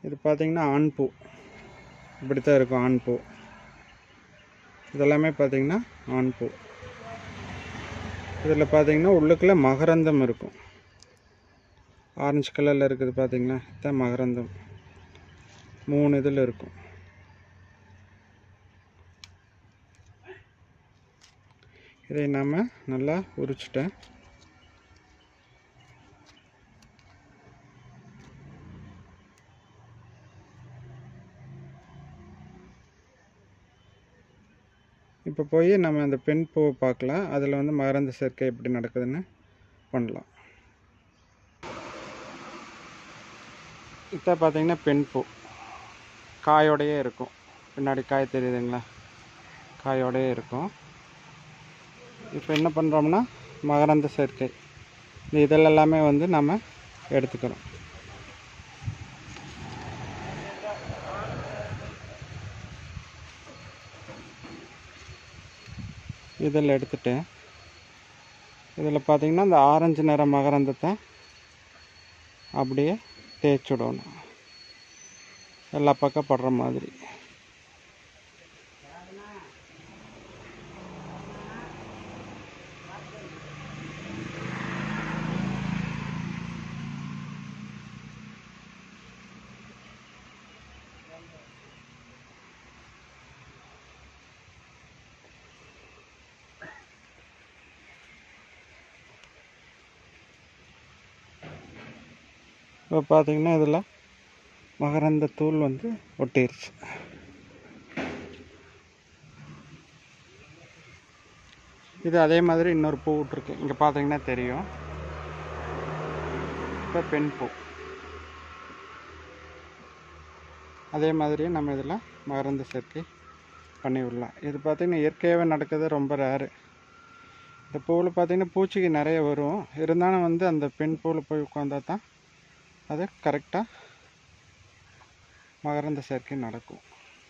இது பார்த்தீங்கன்னா ஆண் பூ இப்படி தான் இருக்கும் ஆண் பூ இதெல்லாமே பார்த்தீங்கன்னா ஆண் பூ இதில் பார்த்தீங்கன்னா உள்ளுக்குள்ளே மகரந்தம் இருக்கும் ஆரஞ்சு கலரில் இருக்குது பார்த்தீங்கன்னா இதுதான் மகரந்தம் மூணு இதில் இருக்கும் இதை நாம் நல்லா உரிச்சிட்டேன் இப்போ போய் நம்ம அந்த பெண் பூவை பார்க்கலாம் அதில் வந்து மகரந்த சேர்க்கை எப்படி நடக்குதுன்னு பண்ணலாம் இப்போ பார்த்தீங்கன்னா பெண் பூ காயோடையே இருக்கும் பின்னாடி காய் தெரியுதுங்களா காயோடையே இருக்கும் இப்போ என்ன பண்ணுறோம்னா மகரந்த சேர்க்கை இந்த இதழ் எல்லாமே வந்து நம்ம எடுத்துக்கிறோம் இதில் எடுத்துட்டு இதில் பார்த்தீங்கன்னா இந்த ஆரஞ்சு நிற மகரந்தத்தை அப்படியே தேய்ச்சி விடணும் எல்லா பக்கம் படுற மாதிரி இப்போ பார்த்தீங்கன்னா இதில் மகரந்த தூள் வந்து ஒட்டிருச்சு இது அதே மாதிரி இன்னொரு பூ விட்ருக்கு இங்கே பார்த்தீங்கன்னா தெரியும் இப்போ பெண் பூ அதே மாதிரி நம்ம இதில் மகரந்த சேர்க்கை பண்ணி விடலாம் இது பார்த்திங்கன்னா இயற்கையாகவே நடக்கிறது ரொம்ப ரேரு இந்த பூவில் பார்த்திங்கன்னா பூச்சிக்கு நிறைய வரும் இருந்தாலும் வந்து அந்த பெண் பூவில் போய் உட்காந்தா தான் அது கரெக்டாக மகரந்த சேர்க்கை நடக்கும்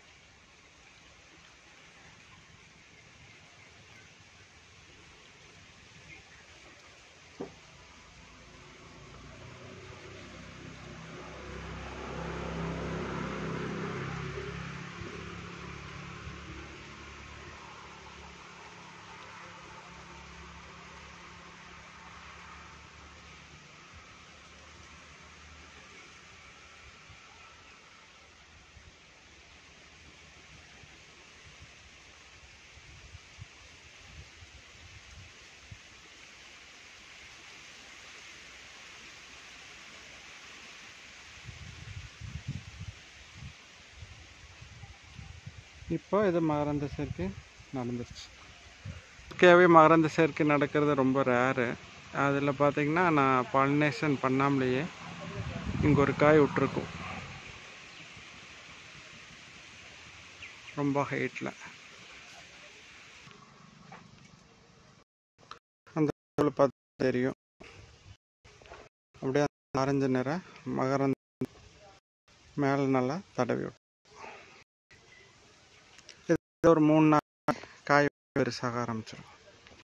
இப்போ இது மகரந்த சேர்க்கை நடந்துருச்சு இயற்கையாகவே மகரந்த சேர்க்கை நடக்கிறது ரொம்ப ரேரு அதில் பார்த்தீங்கன்னா நான் பாலினேஷன் பண்ணாமலேயே இங்கே ஒரு காய் விட்டுருக்கும் ரொம்ப ஹைட்டில் அந்த பார்த்து தெரியும் அப்படியே ஆரஞ்சு நிற மகரந்த மேலே நல்லா தடவி விட்டு இது ஒரு மூணு நாள் காய் பெருசாக ஆரம்பிச்சிடும்